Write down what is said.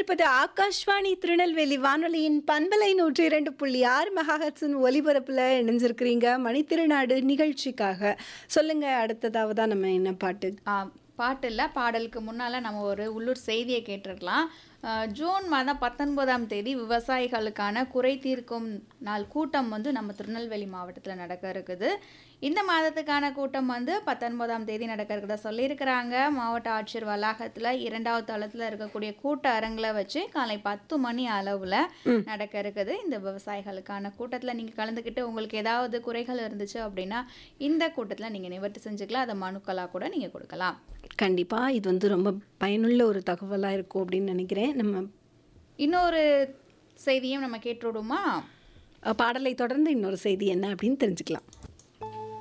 இணைந்திருப்பது ஆகாஷ்வாணி திருநெல்வேலி வானொலியின் பண்பலை நூற்றி இரண்டு புள்ளி ஆறு மெகாஹட்ஸின் ஒலிபரப்பில் இணைஞ்சிருக்கிறீங்க மணித்திருநாடு நிகழ்ச்சிக்காக சொல்லுங்க அடுத்ததாவதா நம்ம என்ன பாட்டு ஆ, பாட்டு இல்லை பாடலுக்கு முன்னால் நம்ம ஒரு உள்ளூர் செய்தியை கேட்டிருக்கலாம் ஆ, ஜூன் மாதம் பத்தொன்பதாம் தேதி விவசாயிகளுக்கான குறை தீர்க்கும் நாள் கூட்டம் வந்து நம்ம திருநெல்வேலி மாவட்டத்தில் நடக்க இருக்குது இந்த மாதத்துக்கான கூட்டம் வந்து பத்தொன்பதாம் தேதி நடக்க இருக்கிறதா சொல்லியிருக்கிறாங்க மாவட்ட ஆட்சியர் வளாகத்தில் இரண்டாவது தளத்தில் இருக்கக்கூடிய கூட்ட அரங்கில் வச்சு காலை பத்து மணி அளவில் நடக்க இருக்குது இந்த விவசாயிகளுக்கான கூட்டத்தில் நீங்கள் கலந்துக்கிட்டு உங்களுக்கு ஏதாவது குறைகள் இருந்துச்சு அப்படின்னா இந்த கூட்டத்தில் நீங்கள் நிவர்த்தி செஞ்சுக்கலாம் அதை மனுக்களாக கூட நீங்கள் கொடுக்கலாம் கண்டிப்பா இது வந்து ரொம்ப பயனுள்ள ஒரு தகவலாக இருக்கும் அப்படின்னு நினைக்கிறேன் நம்ம இன்னொரு செய்தியும் நம்ம கேட்டுவிடுமா அஹ், பாடலை தொடர்ந்து இன்னொரு செய்தி என்ன அப்படின்னு தெரிஞ்சுக்கலாம்